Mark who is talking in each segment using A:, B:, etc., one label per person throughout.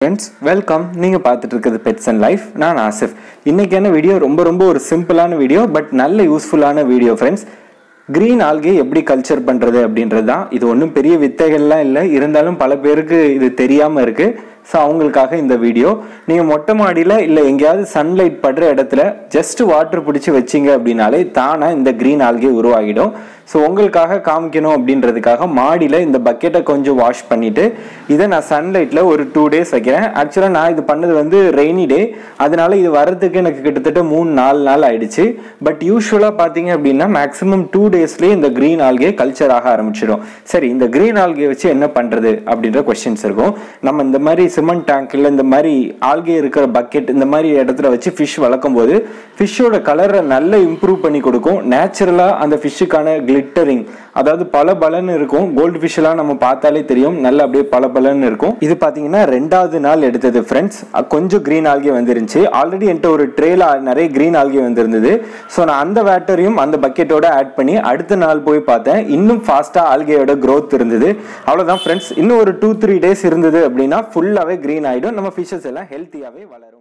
A: friends welcome நீங்கள் பார்த்துட்டு இருக்கிறது பெட்ஸ் அண்ட் லைஃப் நான் ஆசிஃப் இன்னைக்கான வீடியோ ரொம்ப ரொம்ப ஒரு சிம்பிளான வீடியோ பட் நல்ல யூஸ்ஃபுல்லான வீடியோ ஃப்ரெண்ட்ஸ் க்ரீன் ஆல்கே எப்படி கல்ச்சர் பண்ணுறது அப்படின்றது தான் இது ஒன்றும் பெரிய வித்தைகள்லாம் இல்லை இருந்தாலும் பல பேருக்கு இது தெரியாமல் இருக்குது ஸோ அவங்களுக்காக இந்த வீடியோ நீங்கள் மொட்டை மாடியில் இல்லை எங்கேயாவது சன்லைட் படுற இடத்துல ஜஸ்ட் வாட்டர் பிடிச்சி வச்சிங்க அப்படின்னாலே தானாக இந்த க்ரீன் ஆல்கே உருவாகிடும் ஸோ உங்களுக்காக காமிக்கணும் அப்படின்றதுக்காக மாடியில் இந்த பக்கெட்டை கொஞ்சம் வாஷ் பண்ணிவிட்டு இதை நான் சன்லைட்டில் ஒரு டூ டேஸ் வைக்கிறேன் ஆக்சுவலாக நான் இது பண்ணது வந்து ரெய்னி டே அதனால இது வர்றதுக்கு எனக்கு கிட்டத்தட்ட மூணு நாலு நாள் ஆயிடுச்சு பட் யூஸ்வலாக பார்த்தீங்க அப்படின்னா மேக்ஸிமம் டூ டேஸ்லேயே இந்த க்ரீன் ஆல்கே கல்ச்சர் ஆக ஆரம்பிச்சிடும் சரி இந்த க்ரீன் ஆல்கே வச்சு என்ன பண்ணுறது அப்படின்ற கொஸ்டின்ஸ் இருக்கும் நம்ம இந்த மாதிரி சிமெண்ட் டேங்க் இல்லை இந்த மாதிரி ஆல்கே இருக்கிற பக்கெட் இந்த மாதிரி இடத்துல வச்சு ஃபிஷ் வளர்க்கும் போது ஃபிஷ்ஷோட கலரை நல்லா இம்ப்ரூவ் பண்ணி கொடுக்கும் நேச்சுரலாக அந்த ஃபிஷ்ஷுக்கான கிளிட்டரிங் அதாவது பல பலன்னு இருக்கும் கோல்டு ஃபிஷ் எல்லாம் நம்ம பார்த்தாலே தெரியும் நல்லா அப்படியே பல பலன்னு இருக்கும் இது பார்த்தீங்கன்னா ரெண்டாவது நாள் எடுத்தது ஃப்ரெண்ட்ஸ் கொஞ்சம் க்ரீன் ஆல்கே வந்துருந்துச்சு ஆல்ரெடி என்கிட்ட ஒரு ட்ரேல நிறைய க்ரீன் ஆல்கே வந்திருந்தது ஸோ நான் அந்த வேட்டரையும் அந்த பக்கெட்டோட ஆட் பண்ணி அடுத்த நாள் போய் பார்த்தேன் இன்னும் ஃபாஸ்ட்டாக ஆல்கேயோட க்ரோத் இருந்தது அவ்வளோதான் ஃப்ரெண்ட்ஸ் இன்னும் ஒரு டூ த்ரீ டேஸ் இருந்தது அப்படின்னா ஃபுல்லாகவே க்ரீன் ஆகிடும் நம்ம ஃபிஷஸ் எல்லாம் ஹெல்த்தியாகவே வளரும்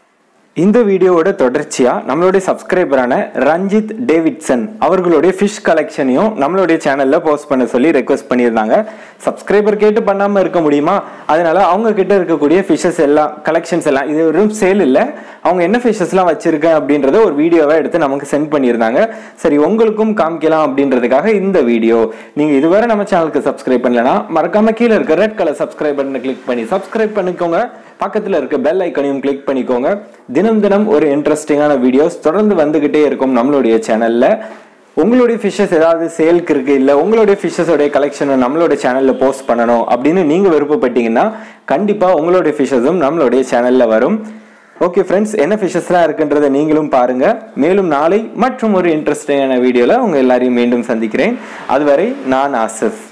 A: இந்த வீடியோவோட தொடர்ச்சியா நம்மளுடைய சப்ஸ்கிரைபரான ரஞ்சித் டேவிட்சன் அவர்களுடைய ஃபிஷ் கலெக்ஷனையும் நம்மளுடைய சேனல்ல போஸ்ட் பண்ண சொல்லி ரெக்வஸ்ட் பண்ணியிருந்தாங்க சப்ஸ்கிரைபர் கேட்டு பண்ணாம இருக்க முடியுமா அதனால அவங்க கிட்ட இருக்கக்கூடிய ஃபிஷஸ் எல்லாம் கலெக்ஷன்ஸ் எல்லாம் இது வெறும் சேல் இல்லை அவங்க என்ன ஃபிஷஸ்லாம் வச்சிருக்கேன் அப்படின்றத ஒரு வீடியோவை எடுத்து நமக்கு சென்ட் பண்ணியிருந்தாங்க சரி உங்களுக்கும் காமிக்கலாம் அப்படின்றதுக்காக இந்த வீடியோ நீங்க இதுவரை நம்ம சேனலுக்கு சப்ஸ்கிரைப் பண்ணலனா மறக்காம கீழே இருக்க ரெட் கலர் சப்ஸ்கிரைப் பட்டனை கிளிக் பண்ணி சப்ஸ்கிரைப் பண்ணிக்கோங்க பக்கத்தில் இருக்க பெல் ஐக்கனையும் கிளிக் பண்ணிக்கோங்க தினம் தினம் ஒரு இன்ட்ரெஸ்டிங்கான வீடியோஸ் தொடர்ந்து வந்துகிட்டே இருக்கும் நம்மளுடைய சேனல்ல உங்களுடைய ஃபிஷஸ் ஏதாவது சேல்க்கு இருக்கு இல்லை உங்களுடைய ஃபிஷஸோடைய கலெக்ஷனை நம்மளுடைய சேனலில் போஸ்ட் பண்ணணும் அப்படின்னு நீங்கள் விருப்பப்பட்டீங்கன்னா கண்டிப்பாக உங்களுடைய ஃபிஷஸும் நம்மளுடைய சேனலில் வரும் ஓகே ஃப்ரெண்ட்ஸ் என்ன ஃபிஷஸ்லாம் இருக்குன்றதை நீங்களும் பாருங்க மேலும் நாளை மற்றும் ஒரு இன்ட்ரெஸ்டிங்கான வீடியோவில் உங்கள் எல்லாரையும் மீண்டும் சந்திக்கிறேன் அதுவரை நான் ஆசிஃப்